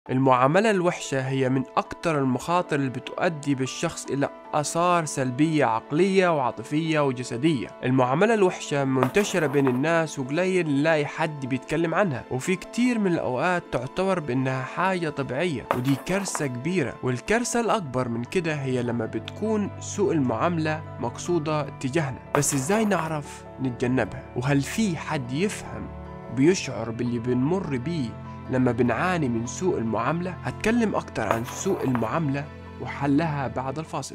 المعاملة الوحشة هي من أكثر المخاطر اللي بتؤدي بالشخص إلى آثار سلبية عقلية وعاطفية وجسدية المعاملة الوحشة منتشرة بين الناس وقليل نلاقي حد بيتكلم عنها وفي كتير من الأوقات تعتبر بأنها حاجة طبيعية ودي كارثة كبيرة والكارثة الأكبر من كده هي لما بتكون سوء المعاملة مقصودة تجاهنا بس إزاي نعرف نتجنبها وهل في حد يفهم بيشعر باللي بنمر بيه لما بنعاني من سوء المعاملة هتكلم أكتر عن سوء المعاملة وحلها بعد الفاصل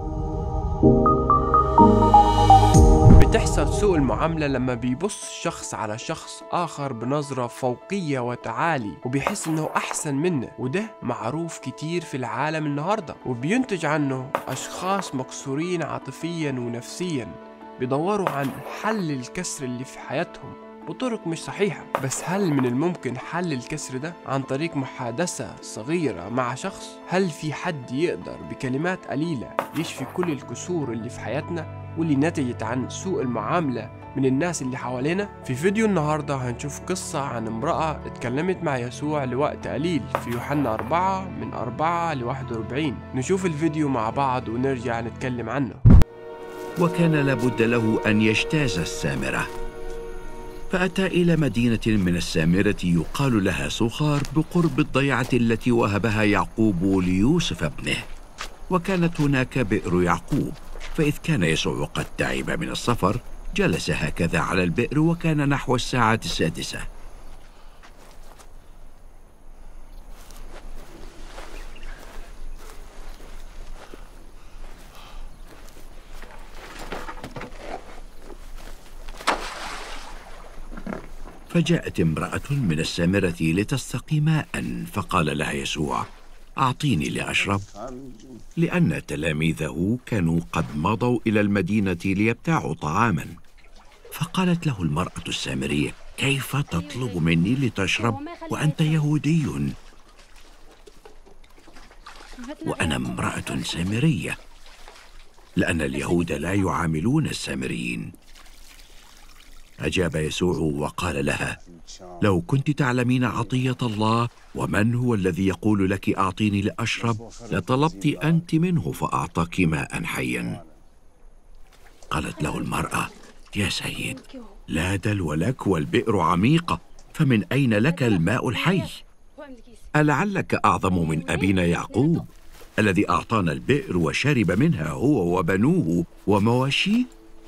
بتحصل سوء المعاملة لما بيبص شخص على شخص آخر بنظرة فوقية وتعالي وبيحس إنه أحسن منه وده معروف كتير في العالم النهاردة وبينتج عنه أشخاص مكسورين عاطفيا ونفسيا بيدوروا عن حل الكسر اللي في حياتهم بطرق مش صحيحة بس هل من الممكن حل الكسر ده عن طريق محادثة صغيرة مع شخص؟ هل في حد يقدر بكلمات قليلة يشفي كل الكسور اللي في حياتنا واللي نتجت عن سوء المعاملة من الناس اللي حوالينا؟ في فيديو النهاردة هنشوف قصة عن امرأة اتكلمت مع يسوع لوقت قليل في يوحنا 4 من 4 ل 41 نشوف الفيديو مع بعض ونرجع نتكلم عنه وكان لابد له ان يجتاز السامره فاتى الى مدينه من السامره يقال لها سخار بقرب الضيعه التي وهبها يعقوب ليوسف ابنه وكانت هناك بئر يعقوب فاذ كان يسوع قد تعب من السفر جلس هكذا على البئر وكان نحو الساعه السادسه فجاءت امرأة من السامرة لتستقي ماء فقال لها يسوع أعطيني لأشرب لأن تلاميذه كانوا قد مضوا إلى المدينة ليبتاعوا طعاما فقالت له المرأة السامرية كيف تطلب مني لتشرب وأنت يهودي وأنا امرأة سامرية لأن اليهود لا يعاملون السامريين اجاب يسوع وقال لها لو كنت تعلمين عطيه الله ومن هو الذي يقول لك اعطيني لاشرب لطلبت انت منه فاعطاك ماء حيا قالت له المراه يا سيد لا دلو لك والبئر عميقه فمن اين لك الماء الحي ألعلك أعظم من أبينا يعقوب الذي أعطانا البئر وشرب منها هو وبنوه ومواشيه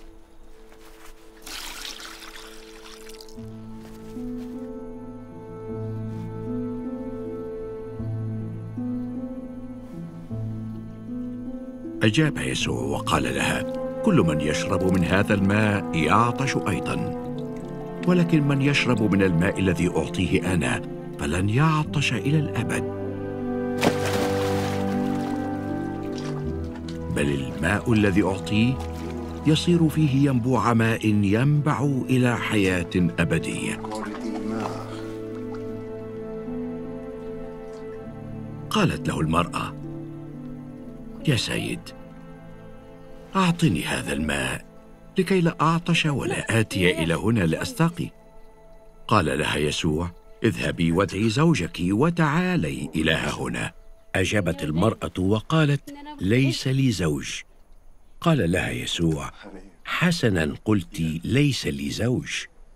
اجاب يسوع وقال لها كل من يشرب من هذا الماء يعطش ايضا ولكن من يشرب من الماء الذي اعطيه انا فلن يعطش الى الابد بل الماء الذي اعطيه يصير فيه ينبوع ماء ينبع الى حياه ابديه قالت له المراه يا سيد اعطني هذا الماء لكي لا اعطش ولا اتي الى هنا لاستقي قال لها يسوع اذهبي وادعي زوجك وتعالي الى هنا اجابت المراه وقالت ليس لي زوج قال لها يسوع حسنا قلت ليس لي زوج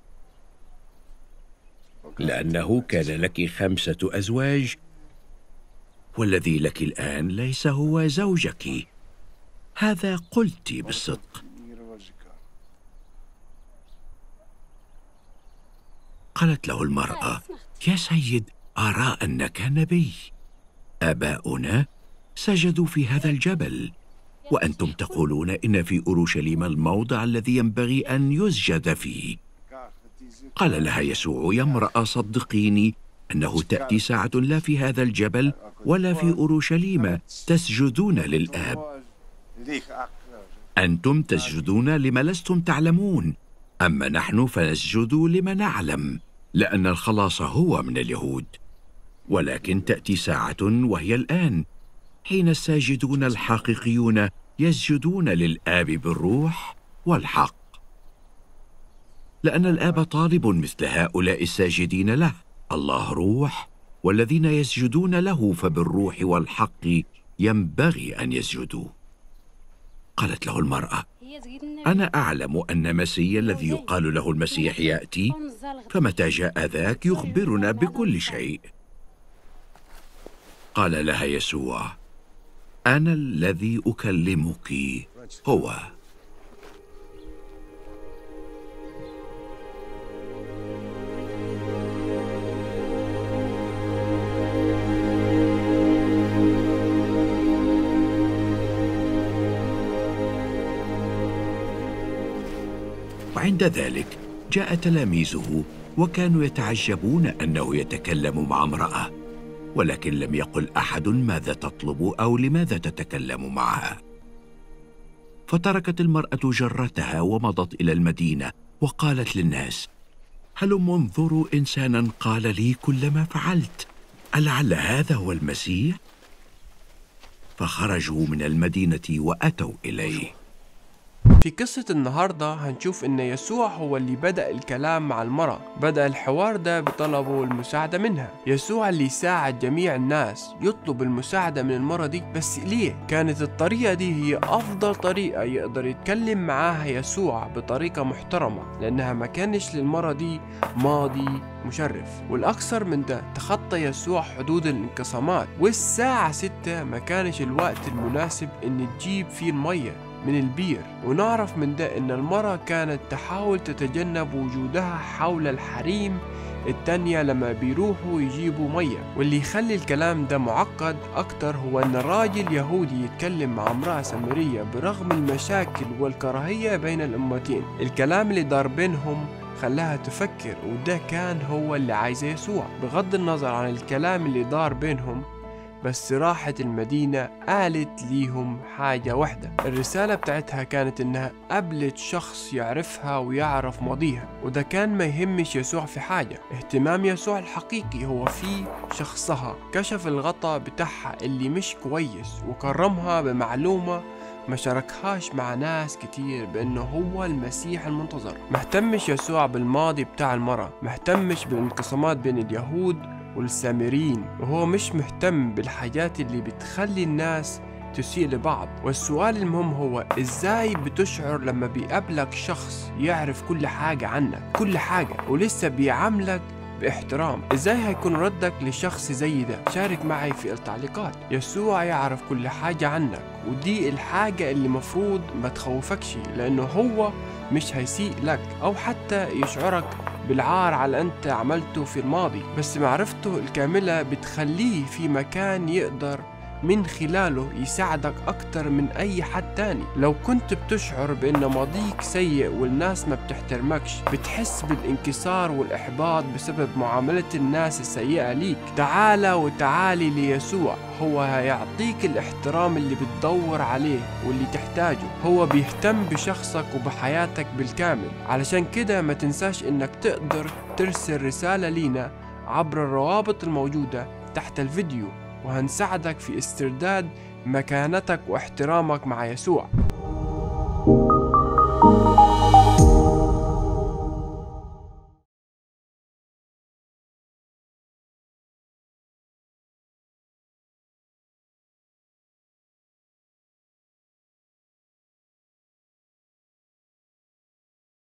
لانه كان لك خمسه ازواج والذي لك الان ليس هو زوجك هذا قلت بالصدق قالت له المراه يا سيد ارى انك نبي اباؤنا سجدوا في هذا الجبل وانتم تقولون ان في اورشليم الموضع الذي ينبغي ان يسجد فيه قال لها يسوع يا امراه صدقيني انه تاتي ساعه لا في هذا الجبل ولا في اورشليم تسجدون للاب انتم تسجدون لما لستم تعلمون اما نحن فنسجد لما نعلم لان الخلاص هو من اليهود ولكن تاتي ساعه وهي الان حين الساجدون الحقيقيون يسجدون للاب بالروح والحق لان الاب طالب مثل هؤلاء الساجدين له الله روح والذين يسجدون له فبالروح والحق ينبغي ان يسجدوا قالت له المراه انا اعلم ان مسيا الذي يقال له المسيح ياتي فمتى جاء ذاك يخبرنا بكل شيء قال لها يسوع انا الذي اكلمك هو وعند ذلك جاء تلاميذه وكانوا يتعجبون انه يتكلم مع امراه ولكن لم يقل احد ماذا تطلب او لماذا تتكلم معها فتركت المراه جرتها ومضت الى المدينه وقالت للناس هلم انظروا انسانا قال لي كل ما فعلت ألعل هذا هو المسيح فخرجوا من المدينه واتوا اليه في قصة النهاردة هنشوف إن يسوع هو اللي بدأ الكلام مع المرأة بدأ الحوار ده بطلبه المساعدة منها يسوع اللي يساعد جميع الناس يطلب المساعدة من المرأة دي بس ليه؟ كانت الطريقة دي هي أفضل طريقة يقدر يتكلم معاها يسوع بطريقة محترمة لأنها ما كانش للمرأة دي ماضي مشرف والأكثر من ده تخطى يسوع حدود الانقسامات والساعة ستة ما كانش الوقت المناسب إن تجيب فيه المية من البير ونعرف من ده ان المرأة كانت تحاول تتجنب وجودها حول الحريم التانية لما بيروحوا يجيبوا مية واللي يخلي الكلام ده معقد أكتر هو أن راجل يهودي يتكلم مع امرأة سامرية برغم المشاكل والكراهية بين الأمتين الكلام اللي دار بينهم خلاها تفكر وده كان هو اللي عايزه يسوع بغض النظر عن الكلام اللي دار بينهم بس راحت المدينة قالت ليهم حاجة واحدة الرسالة بتاعتها كانت إنها قابلت شخص يعرفها ويعرف ماضيها وده كان ما يهمش يسوع في حاجة اهتمام يسوع الحقيقي هو في شخصها كشف الغطاء بتاعها اللي مش كويس وكرمها بمعلومة ما شاركهاش مع ناس كتير بانه هو المسيح المنتظر مهتمش يسوع بالماضي بتاع المرأة مهتمش بالانقسامات بين اليهود والسامريين وهو مش مهتم بالحاجات اللي بتخلي الناس تسيء لبعض والسؤال المهم هو ازاي بتشعر لما بيقابلك شخص يعرف كل حاجة عنك كل حاجة ولسه بيعاملك باحترام ازاي هيكون ردك لشخص زي ده شارك معي في التعليقات يسوع يعرف كل حاجة عنك ودي الحاجة اللي مفروض ما تخوفكش لانه هو مش هيسيء لك او حتى يشعرك بالعار على انت عملته في الماضي بس معرفته الكاملة بتخليه في مكان يقدر من خلاله يساعدك أكتر من أي حد تاني لو كنت بتشعر بأن ماضيك سيء والناس ما بتحترمكش بتحس بالانكسار والإحباط بسبب معاملة الناس السيئة ليك تعال وتعالي ليسوع هو هيعطيك الاحترام اللي بتدور عليه واللي تحتاجه هو بيهتم بشخصك وبحياتك بالكامل علشان كده ما تنساش انك تقدر ترسل رسالة لينا عبر الروابط الموجودة تحت الفيديو وهنساعدك في استرداد مكانتك واحترامك مع يسوع